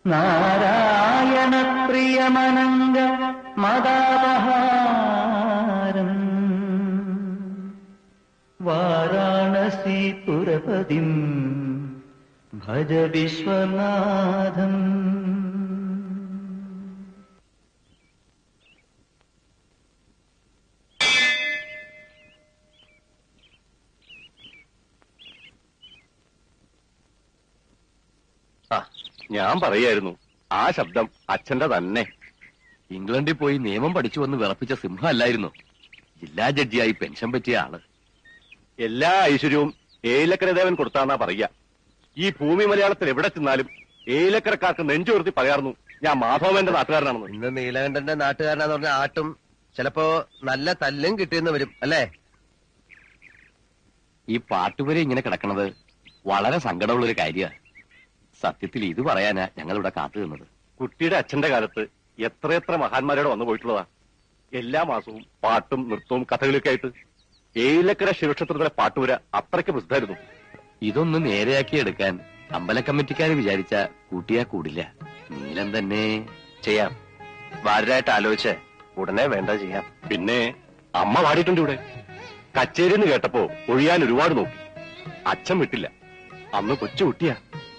നാരായണ പ്രിയമനംഗ മദാപഹാരം വാരാണസി പുരപതിം ഭജ വിശ്വനാഥം ആ ഞാൻ പറയായിരുന്നു ആ ശബ്ദം അച്ഛന്റെ തന്നെ ഇംഗ്ലണ്ടിൽ പോയി നിയമം പഠിച്ചു വന്ന് വിറപ്പിച്ച സിംഹം അല്ലായിരുന്നു ജില്ലാ ജഡ്ജിയായി പെൻഷൻ പറ്റിയ ആള് എല്ലാ ഐശ്വര്യവും ഏലക്കരദേവൻ കൊടുത്താന്നാ പറയുക ഈ ഭൂമി മലയാളത്തിൽ എവിടെ ചെന്നാലും ഏലക്കരക്കാർക്ക് നെഞ്ചുവർത്തി പറയാറുന്നു ഞാൻ മാധവന്റെ നാട്ടുകാരനാണെന്ന് ഇന്ന് നീലകണ്ഠന്റെ നാട്ടുകാരനാന്ന് പറഞ്ഞ ആട്ടും ചിലപ്പോ നല്ല തല്ലും കിട്ടിയെന്ന് വരും അല്ലേ ഈ പാട്ടുപുര ഇങ്ങനെ കിടക്കണത് വളരെ സങ്കടമുള്ള ഒരു കാര്യമാണ് സത്യത്തിൽ ഇത് പറയാനാ ഞങ്ങളിവിടെ കാത്തു നിന്നത് കുട്ടിയുടെ അച്ഛന്റെ കാലത്ത് എത്രയെത്ര മഹാന്മാരോട് വന്നു പോയിട്ടുള്ളതാ എല്ലാ മാസവും പാട്ടും നൃത്തവും കഥകളിയൊക്കെ ആയിട്ട് ഏലക്കര ശിവക്ഷേത്രത്തിലെ പാട്ടുപുര അത്രയ്ക്ക് പ്രസിദ്ധമായിരുന്നു ഇതൊന്ന് നേരെയാക്കി എടുക്കാൻ അമ്പല കമ്മിറ്റിക്കാര് വിചാരിച്ച കൂട്ടിയാ കൂടില്ല നീലം തന്നെ ചെയ്യാം വാരായിട്ട് ആലോചിച്ച് ഉടനെ വേണ്ട ചെയ്യാം പിന്നെ അമ്മ പാടിയിട്ടുണ്ട് ഇവിടെ കച്ചേരി എന്ന് കേട്ടപ്പോ ഒഴിയാൻ ഒരുപാട് നോക്കി അച്ഛൻ വിട്ടില്ല അന്ന് കൊച്ചു കുട്ടിയാ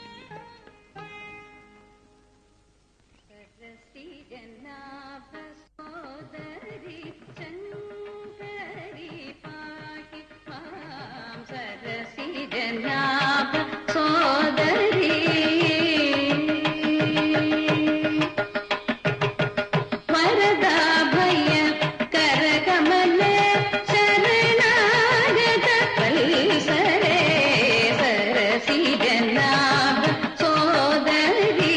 सरसी जनाभ सोदरी शङ्करी पाहि मां सरसी जनाभ सोदरी वरदा भय करकमल शरणागत वल्सरे सरसी जनाभ सोदरी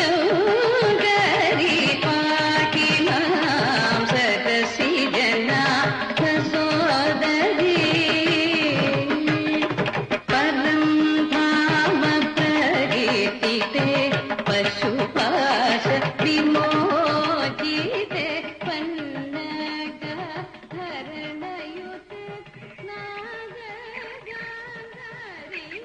चौदरी पाहि मां सरसी जनाभ सोदरी परं धाम प्ररीतिते पशुपाश विमोचिते पन्नग हरणयुते नागगान्धारी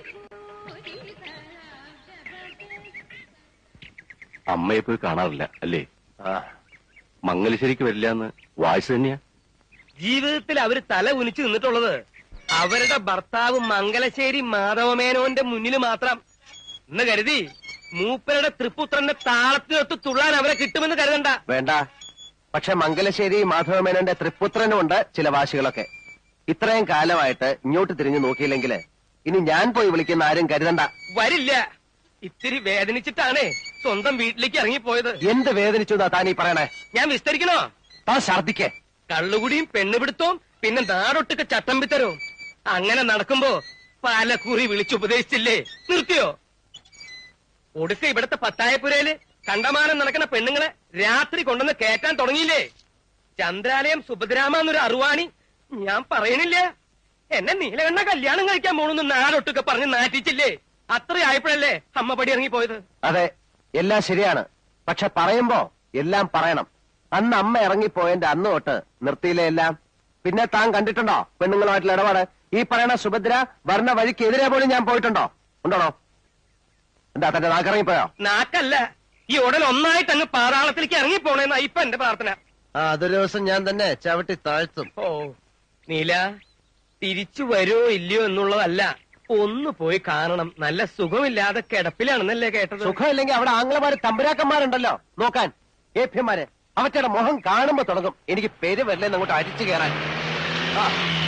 അമ്മയെ പോയി കാണാറില്ല അല്ലേ മംഗലശ്ശേരിക്ക് വരില്ല എന്ന് വായിച്ചു തന്നെയാ ജീവിതത്തിൽ അവര് തല ഉനിച്ചു നിന്നിട്ടുള്ളത് അവരുടെ ഭർത്താവ് മംഗലശ്ശേരി മാധവമേനോന്റെ മുന്നിൽ മാത്രം എന്ന് കരുതി മൂപ്പരുടെ തൃപ്പുത്രന്റെ താളത്തിനൊത്ത് തുള്ളാൻ അവരെ കിട്ടുമെന്ന് കരുതണ്ട വേണ്ട പക്ഷെ മംഗലശ്ശേരി മാധവമേനോന്റെ തൃപ്പുത്രനുമുണ്ട് ചില വാശികളൊക്കെ ഇത്രയും കാലമായിട്ട് ഇങ്ങോട്ട് തിരിഞ്ഞു നോക്കിയില്ലെങ്കിൽ ഇനി ഞാൻ പോയി വിളിക്കുന്ന ആരും കരുതണ്ട വരില്ല ഇത്തിരി വേദനിച്ചിട്ടാണ് സ്വന്തം വീട്ടിലേക്ക് ഇറങ്ങിപ്പോയത് എന്ത് വേദനിച്ചു എന്നാ താനീ പറയണേ ഞാൻ വിസ്തരിക്കണോ താൻ ഛർദിക്കേ കള്ളുകുടിയും പെണ്ണുപിടുത്തവും പിന്നെ നാടൊട്ടുക്ക് ചട്ടമ്പിത്തരവും അങ്ങനെ നടക്കുമ്പോ പാലക്കൂറി വിളിച്ചുപദേശിച്ചില്ലേ നിർത്തിയോ ഒടുക്ക ഇവിടത്തെ പത്തായപ്പുരയില് കണ്ടമാനം നടക്കുന്ന പെണ്ണുങ്ങളെ രാത്രി കൊണ്ടുവന്ന് കേറ്റാൻ തുടങ്ങിയില്ലേ ചന്ദ്രാലയം സുഭദ്രാമ എന്നൊരു അറിവാണി ഞാൻ പറയണില്ല എന്നെ നീലകണ്ണ കല്യാണം കഴിക്കാൻ പോണെന്ന് നാടൊട്ടുക്കെ പറഞ്ഞ് നാറ്റിച്ചില്ലേ അത്രയായപ്പോഴല്ലേ അമ്മ പടി ഇറങ്ങിപ്പോയത് അതെ എല്ലാം ശരിയാണ് പക്ഷെ പറയുമ്പോ എല്ലാം പറയണം അന്ന് അമ്മ ഇറങ്ങിപ്പോയതിന്റെ അന്ന് തൊട്ട് നിർത്തിയില്ലേ എല്ലാം പിന്നെ താൻ കണ്ടിട്ടുണ്ടോ പെണ്ണുങ്ങളുമായിട്ടുള്ള ഇടപാട് ഈ പറയണ സുഭദ്ര വർണ്ണ വഴിക്ക് എതിരെ പോലും ഞാൻ പോയിട്ടുണ്ടോ ഉണ്ടോണോ എന്താ തന്റെ നാക്കിറങ്ങിപ്പോയോ നാക്കല്ല ഈ ഉടൻ ഒന്നായിട്ട് അങ്ങ് പാതാളത്തിലേക്ക് ഇറങ്ങിപ്പോണേന്നാ ഇപ്പൊ എന്റെ പ്രാർത്ഥന ആ അതൊരു ദിവസം ഞാൻ തന്നെ ചവിട്ടി താഴ്ത്തും ഓ നീല തിരിച്ചു വരുമോ ഇല്ലയോ എന്നുള്ളതല്ല ഒന്ന് പോയി കാണണം നല്ല സുഖമില്ലാതെ കിടപ്പിലാണെന്നല്ലേ കേട്ടത് സുഖമില്ലെങ്കിൽ അവിടെ ആംഗ്ലമാര് തമ്പുരാക്കന്മാരുണ്ടല്ലോ നോക്കാൻ ഏഭ്യന്മാര് അവറ്റയുടെ മുഖം കാണുമ്പോ തുടങ്ങും എനിക്ക് പേര് വരില്ലെന്ന് അങ്ങോട്ട് അരിച്ചു കയറാൻ ആ,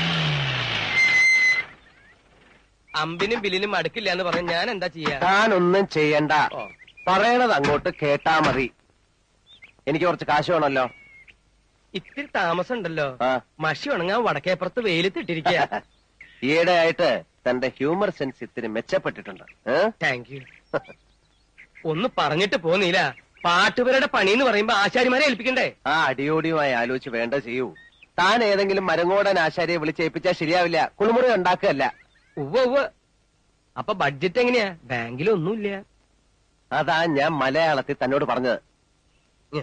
അമ്പിനും ബിലിനും അടുക്കില്ല എന്ന് പറഞ്ഞ ഞാൻ എന്താ ചെയ്യാ താനൊന്നും ചെയ്യണ്ട ഓ. പറയണത് അങ്ങോട്ട് കേട്ടാ മതി എനിക്ക് കുറച്ച് കാശ് വേണമല്ലോ ഇത്തിരി താമസം ഉണ്ടല്ലോ ആ. മഷി ഉണങ്ങാൻ വടക്കേപ്പുറത്ത് വെയിലത്തിട്ടിരിക്കുക ഈയിടെ ആയിട്ട് തന്റെ ഹ്യൂമർ സെൻസ് ഇത്തിരി മെച്ചപ്പെട്ടിട്ടുണ്ട് ഏ? താങ്ക് യു ഒന്ന് പറഞ്ഞിട്ട് പോന്നീല പാട്ടുപേരുടെ പണി എന്ന് പറയുമ്പോ ആശാരിമാരെ ഏൽപ്പിക്കണ്ടേ ആ അടിയോടിയുമായി ആലോചിച്ച് വേണ്ട ചെയ്യൂ താൻ ഏതെങ്കിലും മരങ്ങോടൻ ആശാരിയെ വിളിച്ചേൽപ്പിച്ചാൽ ശരിയാവില്ല കുളിമുറി ഉണ്ടാക്കുകയല്ല ഉവ്വ ഉവ്വ അപ്പൊ ബഡ്ജറ്റ് എങ്ങനെയാ ബാങ്കിലൊന്നുമില്ല അതാ ഞാൻ മലയാളത്തിൽ തന്നോട് പറഞ്ഞത് ഉം.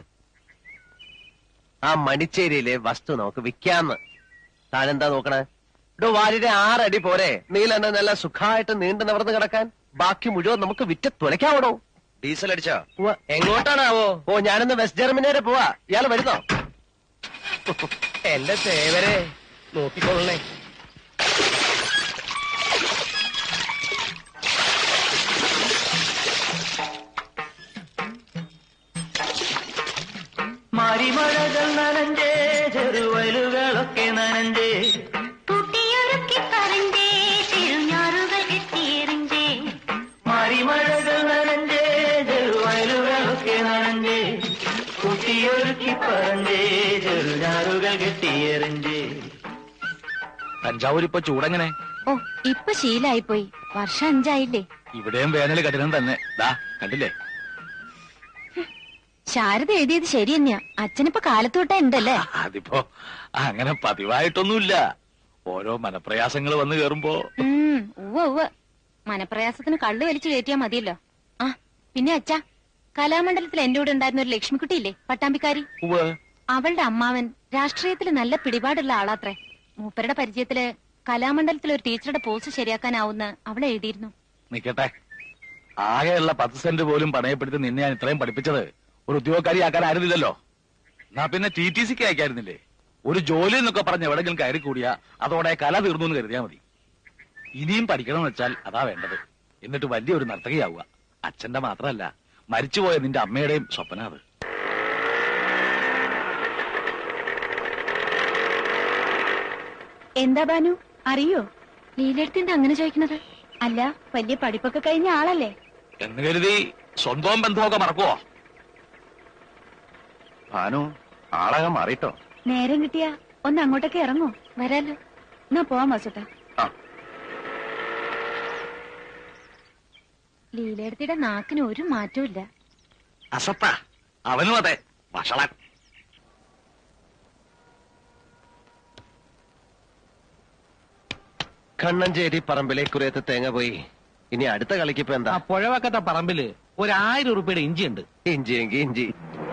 ആ മണിച്ചേരിയിലെ വസ്തു നമുക്ക് വിൽക്കാന്ന് താനെന്താ നോക്കണേ ഇടോ വാലിന്റെ ആറടി പോരെ നീലെന്നെ നല്ല സുഖമായിട്ട് നീണ്ടു നിവർന്ന് കിടക്കാൻ ബാക്കി മുഴുവൻ നമുക്ക് വിറ്റ് തുലയ്ക്കാവടോ ഡീസൽ അടിച്ചോ എങ്ങോട്ടാണാവോ ഓ ഞാനിന്ന് വെസ്റ്റ് ജർമ്മനി വരെ പോവാ ഇയാൾ വരുന്നോ എന്റെ സേവരെ നോക്കിക്കൊള്ളണേ മരിമഴകൾ നനഞ്ചേ ചെറുവയലുകളൊക്കെ നനഞ്ചേ കുട്ടിയൊരുക്കി പറഞ്ചേ തിരുഞ്ഞാറുകൾ എത്തിയെറിഞ്ചേ മരിമഴകൾ നനഞ്ചേ ചെറുവയലുകളൊക്കെ നനഞ്ചേ കുട്ടിയൊരുക്കി പറഞ്ഞേ ചെറുഞാറുകൾ കെട്ടിയെറിഞ്ചേ തഞ്ചാവൂർ ഇപ്പൊ ചൂടെങ്ങനെ ഓ ഇപ്പൊ ശീലായിപ്പോയി വർഷം അഞ്ചായില്ലേ ഇവിടെയും വേനൽ കഠിനം തന്നെ ദാ കണ്ടില്ലേ ശാരദ എഴുതിയത് ശരി തന്നെയാ അച്ഛനിപ്പോ കാലത്തോട്ടേ ഉണ്ടല്ലേ അതിപ്പോ അങ്ങനെ പതിവായിട്ടൊന്നുമില്ല ഓരോ മനപ്രയാസങ്ങൾ വന്നു കേറുമ്പോ ഉം ഉവ്വ ഉവ്വ മനപ്രയാസത്തിന് കള്ളു വലിച്ചു കയറ്റിയാ മതിയല്ലോ ആ പിന്നെ അച്ഛാ കലാമണ്ഡലത്തിൽ എന്റെ കൂടെ ഉണ്ടായിരുന്ന ഒരു ലക്ഷ്മിക്കുട്ടിയില്ലേ പട്ടാമ്പിക്കാരി ഉവ്വ് അവളുടെ അമ്മാവൻ രാഷ്ട്രീയത്തിൽ നല്ല പിടിപാടുള്ള ആളാത്രേ മൂപ്പരുടെ പരിചയത്തില് കലാമണ്ഡലത്തിൽ ഒരു ടീച്ചറുടെ പോസ്റ്റ് ശരിയാക്കാനാവുന്ന അവൾ എഴുതിയിരുന്നു നിക്കട്ടെ ആകെയുള്ള പത്ത് സെന്റ് പോലും പണയപ്പെടുത്തി നിന്നെ ഞാൻ ഇത്രയും പഠിപ്പിച്ചത് ഒരു ഉദ്യോഗക്കാരിയാക്കാനായിരുന്നില്ലല്ലോ എന്നാ പിന്നെ ടി ടി സിക്ക് അയക്കായിരുന്നില്ലേ ഒരു ജോലി എന്നൊക്കെ പറഞ്ഞ് എവിടെങ്കിലും കയറി കൂടിയാ അതോടെ കല തീർന്നു എന്ന് കരുതിയാ മതി ഇനിയും പഠിക്കണമെന്ന് വെച്ചാൽ അതാ വേണ്ടത് എന്നിട്ട് വലിയൊരു നർത്തകിയാവുക അച്ഛന്റെ മാത്രമല്ല മരിച്ചുപോയ നിന്റെ അമ്മയുടെയും സ്വപ്ന അത് എന്താ ബാനു അറിയോ ലീലെടുത്തിന്റെ അങ്ങനെ ചോദിക്കുന്നത് അല്ല വലിയ പഠിപ്പൊക്കെ കഴിഞ്ഞ ആളല്ലേ എന്ന് കരുതി സ്വന്തവും ബന്ധമൊക്കെ മറക്കുവോ ഭാനു ആളകം മാറിട്ടോ നേരം കിട്ടിയാ ഒന്ന് അങ്ങോട്ടൊക്കെ ഇറങ്ങോ വരാലോ എന്നാ പോവാം വാസുട്ടാ ആ. ലീലയെടുത്തിയുടെ നാക്കിന് ഒരു മാറ്റവും ഇല്ല അസത്ത അവനും അതെ വഷളൻ കണ്ണഞ്ചേരി പറമ്പിലെ കുറേത്ത് തേങ്ങ പോയി ഇനി അടുത്ത കളിക്കിപ്പോ എന്താ ആ പുഴവക്കത്തെ പറമ്പില് ഒരു ആയിരം ഉറുപ്പിയുടെ ഇഞ്ചി ഉണ്ട് ഇഞ്ചി എങ്കി ഇഞ്ചി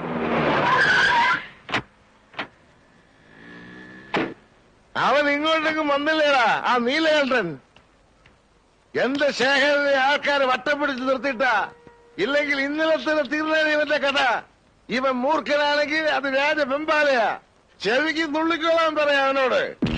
അവൻ ഇങ്ങോട്ടേക്ക് വന്നില്ലേടാ ആ നീലകണ്ഠൻ എന്റെ ശേഖരനെ ആൾക്കാർ വട്ടം പിടിച്ച് നിർത്തിയിട്ടാ ഇല്ലെങ്കിൽ ഇന്നലെ തന്നെ തീർന്നേനെ ഇവന്റെ കഥ ഇവൻ മൂർഖനാണെങ്കിൽ അത് വ്യാജ വെമ്പാലയാ ചെവിക്ക് നുള്ളിക്കോളാൻ പറയാം അവനോട്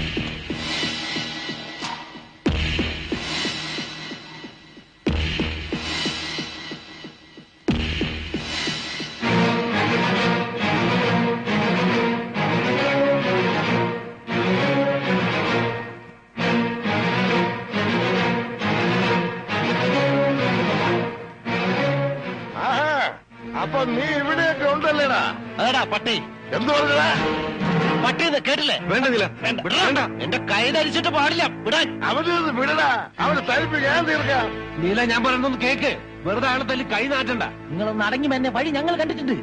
ആഹാ അപ്പൊ നീ ഇവിടെയൊക്കെ ഉണ്ടല്ലേടാ അതെടാ പട്ടി എന്തു പറഞ്ഞടാ പട്ടി കേട്ടില്ലേ വേണ്ടതില്ല വേണ്ട എന്റെ കൈ ധരിച്ചിട്ട് പാടില്ല വിടാൻ അവന് വിടടാ അവന് തരിപ്പ് ഞാൻ തീർക്കാം നീല ഞാൻ പറയുന്നൊന്ന് കേക്ക് വെറുതെ ആളെ തല്ലി കൈ നാട്ടണ്ട നിങ്ങളൊന്ന് അടങ്ങി എന്നെ വഴി ഞങ്ങൾ കണ്ടിട്ടുണ്ട്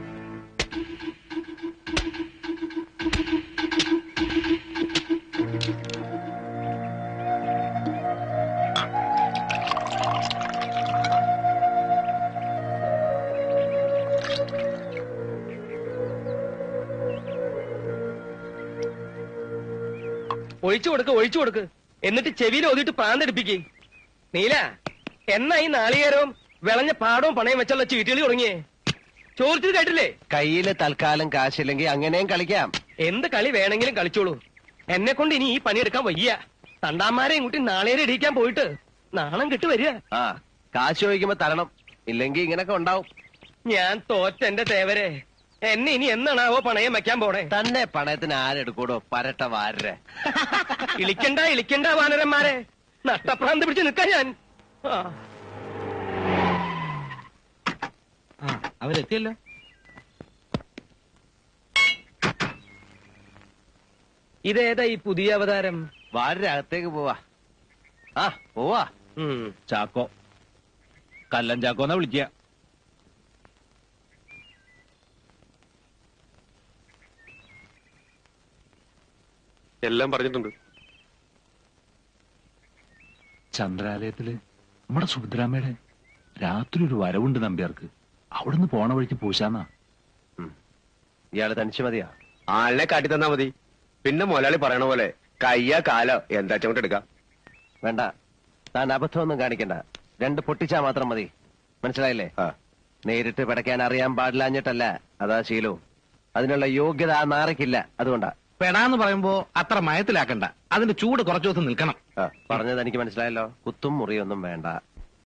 ഒഴിച്ചു കൊടുക്ക് ഒഴിച്ചു കൊടുക്ക് എന്നിട്ട് ചെവിയിൽ ഓതിയിട്ട് പ്രാന്തടിപ്പിക്ക് നീല എന്നാ ഈ നാളികേരവും വിളഞ്ഞ പാടവും പണയം വെച്ചുള്ള ചീട്ടുകളി തുടങ്ങിയേ ചോദിച്ചത് കേട്ടില്ലേ കയ്യില് തൽക്കാലം കാശില്ലെങ്കിൽ അങ്ങനെയും കളിക്കാം എന്ത് കളി വേണമെങ്കിലും കളിച്ചോളൂ എന്നെ കൊണ്ട് ഇനി ഈ പണിയെടുക്കാൻ വയ്യ തണ്ടാമാരെയും കൂട്ടി നാളേരെ ഇടിക്കാൻ പോയിട്ട് നാണം കിട്ടു വരിക ആ കാശ് ചോദിക്കുമ്പോ തരണം ഇല്ലെങ്കിൽ ഇങ്ങനൊക്കെ ഉണ്ടാവും ഞാൻ തോറ്റെന്റെ തേവരെ എന്നെ ഇനി എന്നാണാവോ പണയം വെക്കാൻ പോണേ തന്നെ പണയത്തിന് ആരെടുക്കൂടോ പരട്ട വാരരെ ഇളിക്കണ്ട ഇളിക്കണ്ട വാനരന്മാരെ നട്ടപ്രാന്ത് പിടിച്ച് നിൽക്കാൻ ഞാൻ ആ, ആ അവരെത്തിയല്ലോ ഇതേതാ ഈ പുതിയ അവതാരം വാരരെ അകത്തേക്ക് പോവാ ആ പോവാ ഉം. ചാക്കോ കല്ലൻ ചാക്കോ എന്നാ വിളിക്കുക എല്ലാം പറഞ്ഞിട്ടുണ്ട് ചന്ദ്രാലയത്തില് നമ്മുടെ സുഭദ്രാമ്മയുടെ രാത്രി ഒരു വരവുണ്ട് നമ്പ്യാർക്ക് അവിടുന്ന് പോണ വഴിക്ക് പൂശാന്നാ ഇയാള് തനിച്ച് മതിയാ ആളിനെ കാട്ടി തന്നാ മതി പിന്നെ മുതലാളി പറയണ പോലെ കയ്യ കാലോ എന്താ ചവിട്ട് എടുക്കാം വേണ്ട താൻ അബദ്ധമൊന്നും കാണിക്കണ്ട രണ്ട് പൊട്ടിച്ചാ മാത്രം മതി മനസ്സിലായില്ലേ നേരിട്ട് പിടയ്ക്കാൻ അറിയാൻ പാടില്ലാഞ്ഞിട്ടല്ല അതാ ശീലവും അതിനുള്ള യോഗ്യത ആ നാറയ്ക്കില്ല അതുകൊണ്ടാ പെടാന്ന് പറയുമ്പോ അത്ര മയത്തിലാക്കണ്ട അതിന്റെ ചൂട് കുറച്ചു ദിവസം നിൽക്കണം ആ, പറഞ്ഞത് എനിക്ക് മനസ്സിലായല്ലോ കുത്തും മുറിയൊന്നും വേണ്ട